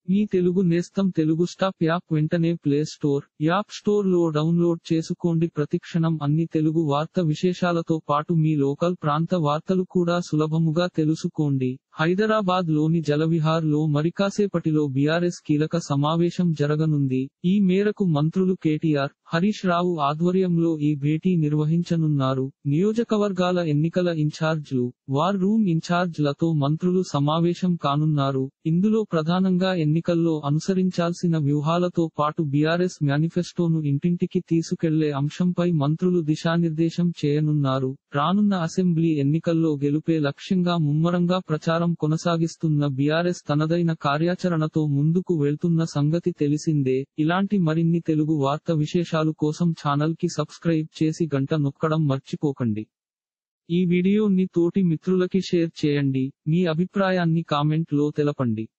మీ తెలుగు నేస్తం Telugu stop app వెంటనే play store app store లో డౌన్లోడ్ చేసుకోండి ప్రతిక్షణం అన్ని తెలుగు వార్త విశేషాలతో పాటు మీ లోకల్ ప్రాంత వార్తలు కూడా సులభముగా తెలుసుకోండి హైదరాబాద్ లోని జలవిహార్ లో మరికాసేపటిలో బీఆర్ఎస్ కీలక సమావేశం జరగనుంది ఈ మేరకు మంత్రులు కేటీఆర్ హరీష్ రావు ఆధ్వర్యంలో ఈ భేటీ నిర్వహించనున్నారు నియోజకవర్గాల ఎన్నికల ఇన్ఛార్జ్లు వార్ రూమ్ ఇన్ఛార్జ్లతో మంత్రులు సమావేశం కానున్నారు ఇందులో ప్రధానంగా ఎన్నికల్లో అనుసరించాల్సిన వ్యూహాలతో పాటు బీఆర్ఎస్ మేనిఫెస్టోను ఇంటింటికి తీసుకెళ్లే అంశంపై మంత్రులు దిశానిర్దేశం చేయనున్నారు రానున్న అసెంబ్లీ ఎన్నికల్లో గెలుపే లక్ష్యంగా ముమ్మరంగా ప్రచారం కొనసాగిస్తున్న బీఆర్ఎస్ తనదైన కార్యాచరణతో ముందుకు వెళ్తున్న సంగతి తెలిసిందే ఇలాంటి మరిన్ని తెలుగు వార్త విశేషాలు కోసం ఛానల్ కి సబ్స్క్రైబ్ చేసి గంట నొక్కడం మర్చిపోకండి ఈ వీడియోని తోటి మిత్రులకి షేర్ చేయండి మీ అభిప్రాయాన్ని కామెంట్ లో తెలపండి